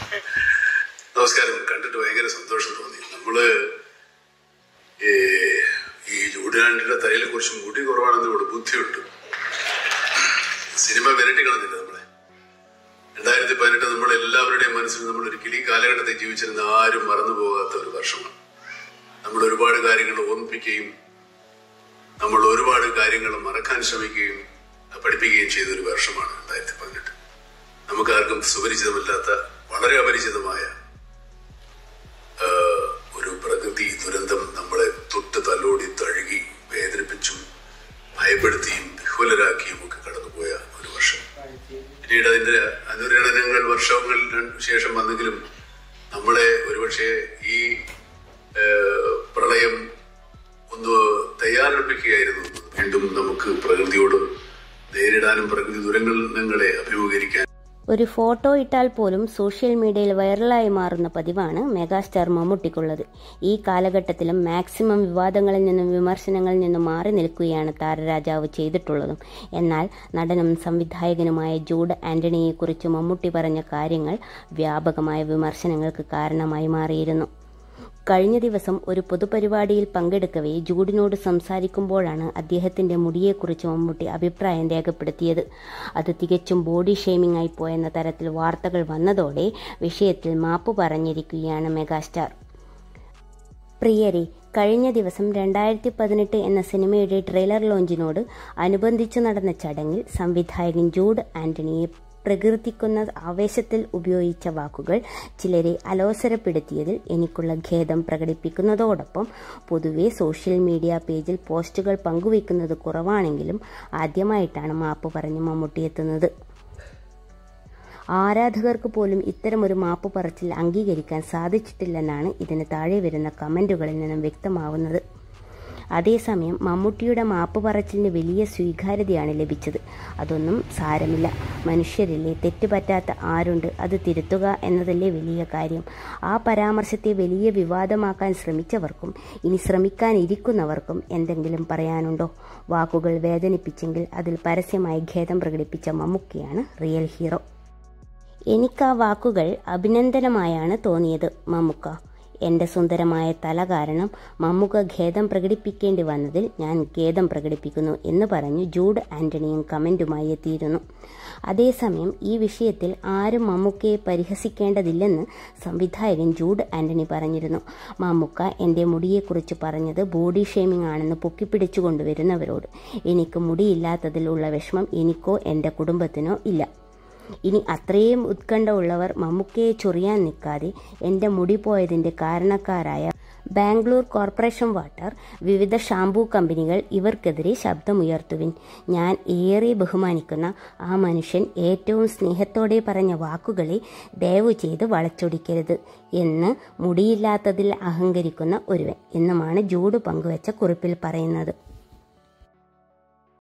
നമസ്കാരം കണ്ടിട്ട് ഭയങ്കര സന്തോഷം തോന്നി നമ്മള് ഈ ഈ ജൂഡിനാണ്ടിന്റെ തലയിൽ കുറച്ച് മുടി കുറവാണെന്ന് ഇവിടെ ബുദ്ധിയുണ്ട് സിനിമ വിരട്ടി കളഞ്ഞില്ല നമ്മളെ രണ്ടായിരത്തി പതിനെട്ട് നമ്മൾ എല്ലാവരുടെയും മനസ്സിൽ നമ്മൾ ഒരിക്കലും ഈ കാലഘട്ടത്തിൽ ജീവിച്ചിരുന്ന ആരും മറന്നു പോകാത്ത ഒരു വർഷമാണ് നമ്മൾ ഒരുപാട് കാര്യങ്ങൾ ഓർമ്മിപ്പിക്കുകയും നമ്മൾ ഒരുപാട് കാര്യങ്ങൾ മറക്കാൻ ശ്രമിക്കുകയും പഠിപ്പിക്കുകയും ചെയ്ത ഒരു വർഷമാണ് രണ്ടായിരത്തി പതിനെട്ട് നമുക്ക് ആർക്കും സുപരിചിതമല്ലാത്ത വളരെ അപരിചിതമായ ആ, ഒരു പ്രകൃതി ദുരന്തം നമ്മളെ തൊട്ട് തലോടി തഴുകി വേദനിപ്പിച്ചും ഭയപ്പെടുത്തിയും വിഹ്വലരാക്കിയും ഒക്കെ കടന്നുപോയ ഒരു വർഷം പിന്നീട് അതിന്റെ അനുരണനങ്ങൾ വർഷങ്ങൾക്ക് ശേഷം വന്നെങ്കിലും നമ്മളെ ഒരുപക്ഷെ ഈ ആ, പ്രളയം ഒന്ന് തയ്യാറെടുപ്പിക്കുകയായിരുന്നു വീണ്ടും നമുക്ക് പ്രകൃതിയോട് നേരിടാനും പ്രകൃതി ദുരന്തങ്ങളെ അഭിമുഖീകരിക്കാൻ ഒരു ഫോട്ടോ ഇട്ടാൽ പോലും സോഷ്യൽ മീഡിയയിൽ വൈറലായി മാറുന്ന പതിവാണ് മെഗാസ്റ്റാർ മമ്മൂട്ടിക്കുള്ളത് ഈ കാലഘട്ടത്തിലും മാക്സിമം വിവാദങ്ങളിൽ നിന്നും വിമർശനങ്ങളിൽ നിന്നും മാറി നിൽക്കുകയാണ് താരരാജാവ് ചെയ്തിട്ടുള്ളതും എന്നാൽ നടനും സംവിധായകനുമായ ജൂഡ് ആന്റണിയെക്കുറിച്ച് മമ്മൂട്ടി പറഞ്ഞ കാര്യങ്ങൾ വ്യാപകമായ വിമർശനങ്ങൾക്ക് കാരണമായി മാറിയിരുന്നു കഴിഞ്ഞ ദിവസം ഒരു പൊതുപരിപാടിയിൽ പങ്കെടുക്കവേ ജൂഡിനോട് സംസാരിക്കുമ്പോഴാണ് അദ്ദേഹത്തിന്റെ മുടിയെക്കുറിച്ച് മമ്മൂട്ടി അഭിപ്രായം രേഖപ്പെടുത്തിയത് അത് തികച്ചും ബോഡി ഷെയ്മിംഗ് ആയി പോയെന്ന തരത്തിൽ വാർത്തകൾ വന്നതോടെ വിഷയത്തിൽ മാപ്പ് പറഞ്ഞിരിക്കുകയാണ് മെഗാസ്റ്റാർ പ്രിയരെ കഴിഞ്ഞ ദിവസം രണ്ടായിരത്തി പതിനെട്ട് എന്ന സിനിമയുടെ ട്രെയിലർ ലോഞ്ചിനോട് അനുബന്ധിച്ചു നടന്ന ചടങ്ങിൽ സംവിധായകൻ ജൂഡ് ആന്റണിയെ പ്രകീർത്തിക്കുന്ന ആവേശത്തിൽ ഉപയോഗിച്ച വാക്കുകൾ ചിലരെ അലോസരപ്പെടുത്തിയതിൽ എനിക്കുള്ള ഖേദം പ്രകടിപ്പിക്കുന്നതോടൊപ്പം പൊതുവെ സോഷ്യൽ മീഡിയ പേജിൽ പോസ്റ്റുകൾ പങ്കുവയ്ക്കുന്നത് കുറവാണെങ്കിലും ആദ്യമായിട്ടാണ് മാപ്പ് പറഞ്ഞ് മമ്മൂട്ടി എത്തുന്നത് ആരാധകർക്ക് പോലും ഇത്തരമൊരു മാപ്പ് പറച്ചിൽ അംഗീകരിക്കാൻ സാധിച്ചിട്ടില്ലെന്നാണ് ഇതിന് താഴെ വരുന്ന കമന്റുകളിൽ നിന്നും വ്യക്തമാവുന്നത് അതേസമയം മമ്മൂട്ടിയുടെ മാപ്പ് പറച്ചിലിന് വലിയ സ്വീകാര്യതയാണ് ലഭിച്ചത് അതൊന്നും സാരമില്ല മനുഷ്യരില്ലേ തെറ്റുപറ്റാത്ത ആരുണ്ട് അത് തിരുത്തുക എന്നതല്ലേ വലിയ കാര്യം ആ പരാമർശത്തെ വലിയ വിവാദമാക്കാൻ ശ്രമിച്ചവർക്കും ഇനി ശ്രമിക്കാനിരിക്കുന്നവർക്കും എന്തെങ്കിലും പറയാനുണ്ടോ വാക്കുകൾ വേദനിപ്പിച്ചെങ്കിൽ അതിൽ പരസ്യമായി ഖേദം പ്രകടിപ്പിച്ച മമ്മൂക്കയാണ് റിയൽ ഹീറോ എനിക്ക് ആ വാക്കുകൾ അഭിനന്ദനമായാണ് തോന്നിയത് മമ്മുക്ക എന്റെ സുന്ദരമായ തല കാരണം മമ്മുക്ക ഖേദം പ്രകടിപ്പിക്കേണ്ടി വന്നതിൽ ഞാൻ ഖേദം പ്രകടിപ്പിക്കുന്നു എന്ന് പറഞ്ഞു ജൂഡ് ആന്റണിയും കമന്റുമായി എത്തിയിരുന്നു അതേസമയം ഈ വിഷയത്തിൽ ആരും മമ്മുക്കയെ പരിഹസിക്കേണ്ടതില്ലെന്ന് സംവിധായകൻ ജൂഡ് ആന്റണി പറഞ്ഞിരുന്നു മമ്മുക്ക എന്റെ മുടിയെക്കുറിച്ച് പറഞ്ഞത് ബോഡി ഷേമിംഗ് ആണെന്ന് പൊക്കിപ്പിടിച്ചു കൊണ്ടുവരുന്നവരോട് എനിക്ക് മുടിയില്ലാത്തതിൽ ഉള്ള വിഷമം എനിക്കോ എന്റെ കുടുംബത്തിനോ ഇല്ല ഇനി അത്രയും ഉത്കണ്ഠ ഉള്ളവർ മമ്മൂക്കയെ ചൊറിയാൻ നിൽക്കാതെ എൻ്റെ മുടി പോയതിൻ്റെ കാരണക്കാരായ ബാംഗ്ലൂർ കോർപ്പറേഷൻ വാട്ടർ വിവിധ ഷാംപൂ കമ്പനികൾ ഇവർക്കെതിരെ ശബ്ദമുയർത്തുവിൻ ഞാൻ ഏറെ ബഹുമാനിക്കുന്ന ആ മനുഷ്യൻ ഏറ്റവും സ്നേഹത്തോടെ പറഞ്ഞ വാക്കുകളെ ദയവു ചെയ്ത് വളച്ചൊടിക്കരുത് എന്ന് മുടിയില്ലാത്തതിൽ അഹങ്കരിക്കുന്ന ഒരുവൻ എന്നുമാണ് ജൂഡ് പങ്കുവച്ച കുറിപ്പിൽ പറയുന്നത്